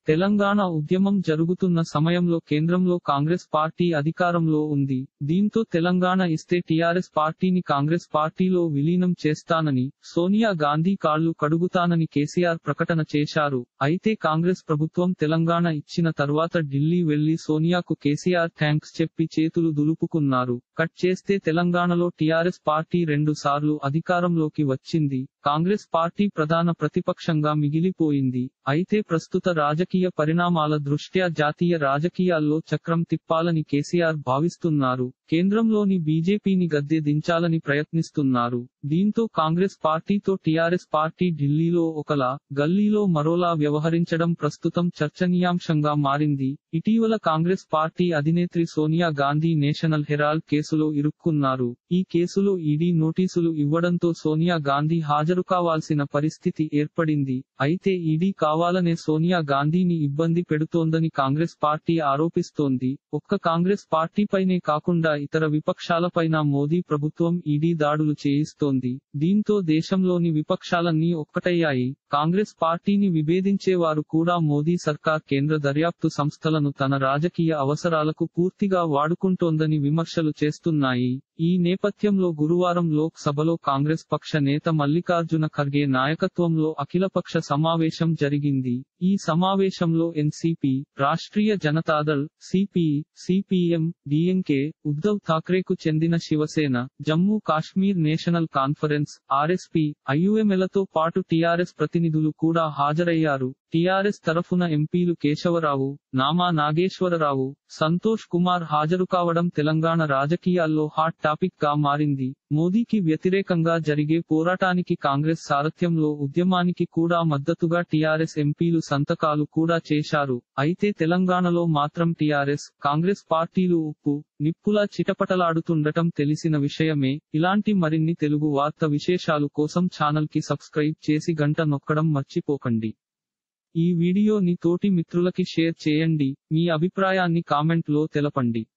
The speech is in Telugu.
తెలంగాణ ఉద్యమం జరుగుతున్న సమయంలో కేంద్రంలో కాంగ్రెస్ పార్టీ అధికారంలో ఉంది దీంతో తెలంగాణ ఇస్తే టీఆర్ఎస్ పార్టీని కాంగ్రెస్ పార్టీలో విలీనం చేస్తానని సోనియా గాంధీ కాళ్లు కడుగుతానని కేసీఆర్ ప్రకటన చేశారు అయితే కాంగ్రెస్ ప్రభుత్వం తెలంగాణ ఇచ్చిన తర్వాత ఢిల్లీ వెళ్లి సోనియాకు కేసీఆర్ థ్యాంక్స్ చెప్పి చేతులు దులుపుకున్నారు కట్ చేస్తే తెలంగాణలో టీఆర్ఎస్ పార్టీ రెండు సార్లు అధికారంలోకి వచ్చింది కాంగ్రెస్ పార్టీ ప్రధాన ప్రతిపక్షంగా మిగిలిపోయింది అయితే ప్రస్తుత రాజకీయ పరిణామాల దృష్ట్యా జాతీయ రాజకీయాల్లో చక్రం తిప్పాలని కేసీఆర్ భావిస్తున్నారు కేంద్రంలోని బీజేపీని గద్దె దించాలని ప్రయత్నిస్తున్నారు దీంతో కాంగ్రెస్ పార్టీతో టీఆర్ఎస్ పార్టీ ఢిల్లీలో ఒకలా గల్లీలో మరోలా వ్యవహరించడం ప్రస్తుతం చర్చనీయాంశంగా మారింది ఇటీవల కాంగ్రెస్ పార్టీ అధినేత్రి సోనియా గాంధీ నేషనల్ హెరాల్డ్ కేసులో ఇరుక్కున్నారు ఈ కేసులో ఈడీ నోటీసులు ఇవ్వడంతో సోనియా గాంధీ హాజరు కావాల్సిన పరిస్థితి ఏర్పడింది అయితే ఈడీ కావాలనే సోనియా గాంధీని ఇబ్బంది పెడుతోందని కాంగ్రెస్ పార్టీ ఆరోపిస్తోంది ఒక్క కాంగ్రెస్ పార్టీపైనే కాకుండా ఇతర విపక్షాలపైన మోదీ ప్రభుత్వం ఈడీ దాడులు చేయిస్తోంది దీంతో దేశంలోని విపక్షాలన్నీ ఒక్కటయ్యాయి కాంగ్రెస్ పార్టీని విభేదించేవారు కూడా మోదీ సర్కార్ కేంద్ర దర్యాప్తు సంస్థలను తన రాజకీయ అవసరాలకు పూర్తిగా వాడుకుంటోందని విమర్శలు చేస్తున్నాయి ఈ నేపథ్యంలో గురువారం లోక్ సభలో కాంగ్రెస్ పక్ష నేత మల్లికార్జున ఖర్గే నాయకత్వంలో అఖిలపక్ష సమావేశం జరిగింది ఈ సమావేశంలో NCP Rashtriya Janata Dal CPI CPM DMK Uddhav ఠాక్రేకు చెందిన Shiv Sena Jammu Kashmir National Conference RSP ఐయుఎంఎలతో పాటు టీఆర్ఎస్ ప్రతినిధులు కూడా హాజరయ్యారు టీఆర్ఎస్ తరఫున ఎంపీలు కేశవరావు నామా నాగేశ్వరరావు సంతోష్ కుమార్ హాజరు కావడం తెలంగాణ రాజకీయాల్లో హాట్ టాపిక్ గా మారింది మోదీకి వ్యతిరేకంగా జరిగే పోరాటానికి కాంగ్రెస్ సారథ్యంలో ఉద్యమానికి కూడా మద్దతుగా టీఆర్ఎస్ ఎంపీలు సంతకాలు కూడా చేశారు అయితే తెలంగాణలో మాత్రం టీఆర్ఎస్ కాంగ్రెస్ పార్టీలు ఉప్పు నిప్పులా చిటపటలాడుతుండటం తెలిసిన విషయమే ఇలాంటి మరిన్ని తెలుగు వార్త విశేషాలు కోసం ఛానల్ కి సబ్స్క్రైబ్ చేసి గంట నొక్కడం మర్చిపోకండి ఈ వీడియోని తోటి మిత్రులకి షేర్ చేయండి మీ అభిప్రాయాన్ని కామెంట్ లో తెలపండి